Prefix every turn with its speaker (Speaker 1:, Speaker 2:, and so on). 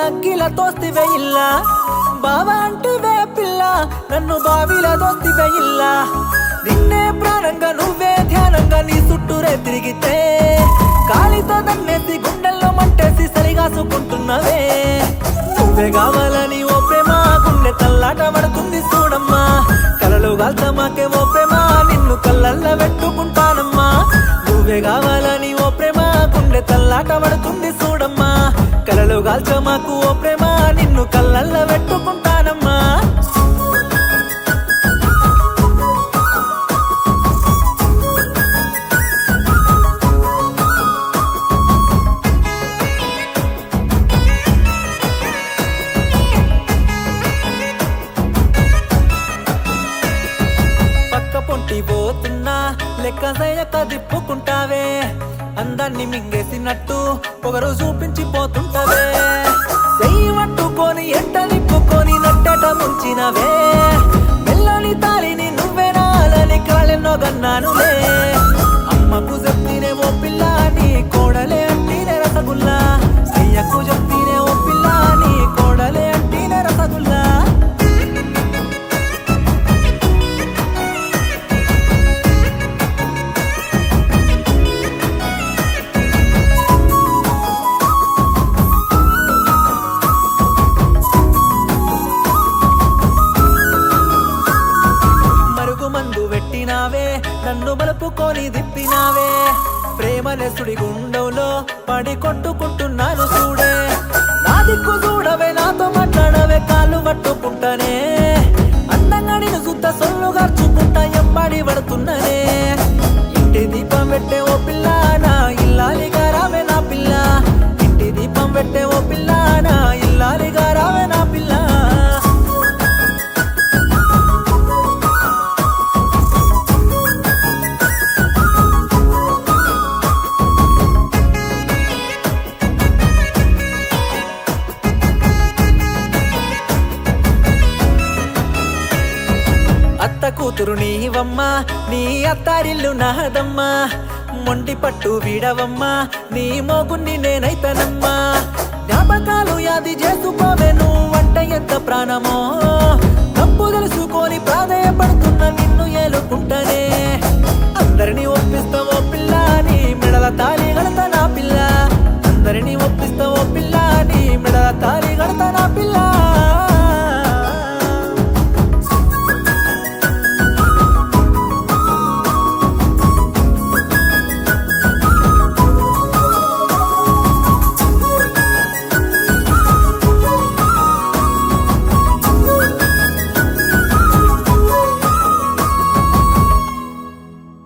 Speaker 1: అగ్గిల తోస్తివే ఇల్లా బావ అంటివే పిల్ల నన్ను బావిల దోస్తివే ఇల్లా నిన్నే ప్రాణంగా నువ్వే ధ్యానంగా నీ చుట్టూరే తిరిగితే కాలితో దన్నేసి గుండెల్లో మంటేసి సరిగాసుకుంటున్నవే నువ్వే కావాలని ఓ ప్రేమ గుండె తల్లాట పడుతుంది చూడమ్మా కలలు గాల్చమాకే ఓ ప్రేమ నిన్ను కళ్ళల్లో పెట్టుకుంటానమ్మా నువ్వే కావాలని ఓ ప్రేమ గుండె తల్లాట పడుతుంది చూడమ్మా కలలు గాల్చమాకు ఓ ప్రేమ నిన్ను కళ్ళల్లో పెట్టుకుంటానమ్మా పక్క పొంటి పోతున్నా లెక్క సయక దిప్పుకుంటావే అందాన్ని మింగేసినట్టు పొగరు చూపించి పోతుంటవే చెయ్యి పట్టుకొని ఎంట నిప్పుకొని నట్టట ముంచినవే మెల్లని తాళిని నువ్వే నాలని కాళ్ళెన్నో గన్నానులే అమ్మకు చెప్తీనే ఓ పిల్ల నీ కోడలే అంటీనే రసగుల్లా చెయ్యకు చెప్తీనే ఓ పిల్ల నీ కోడలే అంటీనే రసగుల్లా మరుగు మందు పెట్టినావే నన్ను బలుపుకొని దిప్పినావే ప్రేమనే సుడి గుండంలో పడి కొట్టుకుంటున్నాను చూడే నా దిక్కు చూడవే నాతో మాట్లాడవే కాళ్ళు పట్టుకుంటానే అందంగా నేను సుద్ద సొల్లు గార్చుకుంటా ఎంబడి పడుతున్ననే ఇంటి దీపం పెట్టే ఓ పిల్ల నా ఇల్లాలిగా రావే నా పిల్ల ఇంటి దీపం పెట్టే ఓ పిల్ల నా ఇల్లాలిగా రావే నా పిల్ల అత్త కూతురు నీవమ్మా నీ అత్తారిల్లు నాదమ్మా మొండి పట్టు వీడవమ్మా నీ మోగుణ్ణి నేనైతనమ్మా జ్ఞాపకాలు యాది చేసుకోవే నువ్వు వంట ఎంత ప్రాణమో తప్పు తెలుసుకొని ప్రాధేయపడుతున్న నిన్ను ఏలుకుంటనే అందరినీ ఒప్పిస్తావో పిల్ల నీ మెడల తాళి గడతన